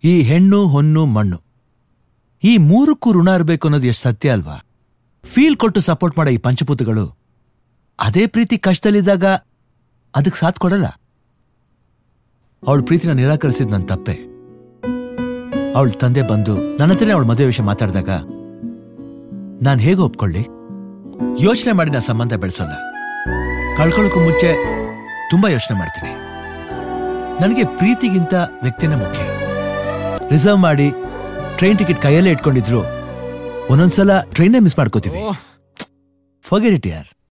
ಈ ಹೆಣ್ಣು ಹೊನ್ನು ಮಣ್ಣು ಈ ಮೂರಕ್ಕೂ ಋಣ ಇರಬೇಕು ಅನ್ನೋದು ಎಷ್ಟು ಸತ್ಯ ಅಲ್ವಾ ಫೀಲ್ ಕೊಟ್ಟು ಸಪೋರ್ಟ್ ಮಾಡೋ ಈ ಪಂಚಭೂತಗಳು ಅದೇ ಪ್ರೀತಿ ಕಷ್ಟದಲ್ಲಿದ್ದಾಗ ಅದಕ್ಕೆ ಸಾಥ್ ಕೊಡಲ್ಲ ಅವಳ ಪ್ರೀತಿನ ನಿರಾಕರಿಸಿದ ನನ್ನ ತಪ್ಪೆ ಅವಳ ತಂದೆ ಬಂದು ನನ್ನ ಹತ್ರನೇ ಅವಳ ಮದುವೆ ವಿಷಯ ಮಾತಾಡಿದಾಗ ನಾನು ಹೇಗೆ ಒಪ್ಕೊಳ್ಳಿ ಯೋಚನೆ ಮಾಡಿ ನಾ ಸಂಬಂಧ ಬೆಳೆಸೋಲ್ಲ ಕಳ್ಕೊಳ್ಳೋಕ್ಕೂ ಮುಂಚೆ ತುಂಬಾ ಯೋಚನೆ ಮಾಡ್ತೀನಿ ನನಗೆ ಪ್ರೀತಿಗಿಂತ ವ್ಯಕ್ತಿನೇ ಮುಖ್ಯ ರಿಸರ್ವ್ ಮಾಡಿ ಟ್ರೈನ್ ಟಿಕೆಟ್ ಕೈಯಲ್ಲೇ ಇಟ್ಕೊಂಡಿದ್ರು ಒಂದೊಂದ್ಸಲ ಟ್ರೈನೇ ಮಿಸ್ ಮಾಡ್ಕೋತೀವಿ ಫಾಗೆಟ್ ಇಟ್ ಯಾರ್